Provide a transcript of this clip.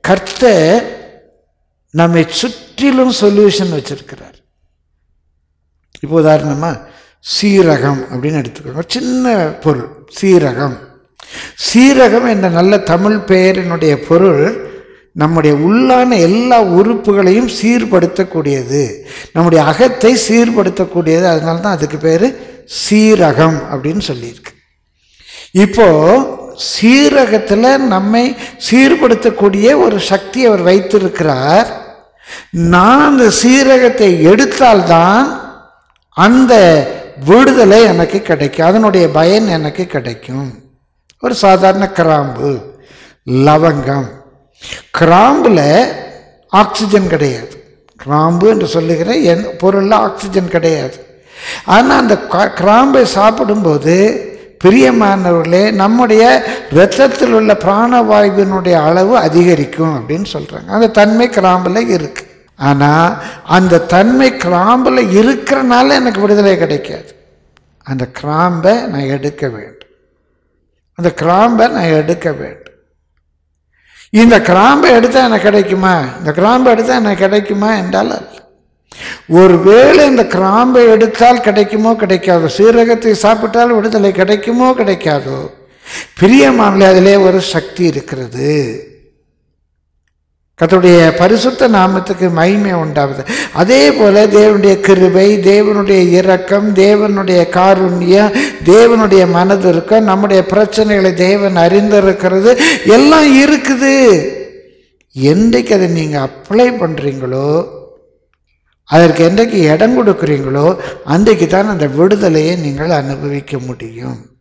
கர்த்தர் நம்மை சுற்றிலும் சொல்யூஷன் வச்சிருக்கிறார் இப்போ உதாரணமா சீரகம் அப்படின்னு எடுத்துக்கோங்க ஒரு சின்ன பொருள் சீரகம் சீரகம் என்ற நல்ல தமிழ் பெயரினுடைய பொருள் நம்முடைய உள்ளான எல்லா உறுப்புகளையும் சீர்படுத்தக்கூடியது நம்முடைய அகத்தை சீர்படுத்தக்கூடியது அதனால தான் அதுக்கு பேர் சீரகம் அப்படின்னு சொல்லியிருக்கு இப்போ சீரகத்தில் நம்மை சீர்படுத்தக்கூடிய ஒரு சக்தி அவர் வைத்திருக்கிறார் நான் அந்த சீரகத்தை எடுத்தால்தான் அந்த விடுதலை எனக்கு கிடைக்கும் அதனுடைய பயன் எனக்கு கிடைக்கும் ஒரு சாதாரண கிராம்பு லவங்கம் கிராம்புல ஆக்சிஜன் கிடையாது கிராம்பு என்று சொல்லுகிற என் பொருளில் ஆக்சிஜன் கிடையாது ஆனால் அந்த கா- கிராம்பை சாப்பிடும்போது பிரியமானவர்களே நம்முடைய இரத்தத்தில் உள்ள பிராணவாயுவினுடைய அளவு அதிகரிக்கும் அப்படின்னு சொல்கிறாங்க அந்த தன்மை கிராம்பில் இருக்கு ஆனால் அந்த தன்மை கிராம்பில் இருக்கிறனால எனக்கு விடுதலை கிடைக்காது அந்த கிராம்பை நான் எடுக்க வேண்டும் அந்த கிராம்பை நான் எடுக்க வேண்டும் இந்த கிராம்பை எடுத்தால் எனக்கு கிடைக்குமா இந்த கிராம்பை எடுத்தால் எனக்கு கிடைக்குமா என்றால் அல்ல ஒருவேளை இந்த கிராம்பை எடுத்தால் கிடைக்குமோ கிடைக்காதோ சீரகத்தை சாப்பிட்டால் விடுதலை கிடைக்குமோ கிடைக்காதோ பிரியமானே அதிலே ஒரு சக்தி இருக்கிறது கர்த்தருடைய பரிசுத்த நாமத்துக்கு மகிமை உண்டாகுது அதே போல தேவனுடைய கிருபை தேவனுடைய இரக்கம் தேவனுடைய காருண்யம் தேவனுடைய மனதிருக்கம் நம்முடைய பிரச்சனைகளை தேவன் அறிந்திருக்கிறது எல்லாம் இருக்குது என்றைக்கு அதை நீங்கள் அப்ளை பண்ணுறீங்களோ அதற்கு என்றைக்கு இடம் கொடுக்குறீங்களோ அன்றைக்கு தான் அந்த விடுதலையை நீங்கள் அனுபவிக்க முடியும்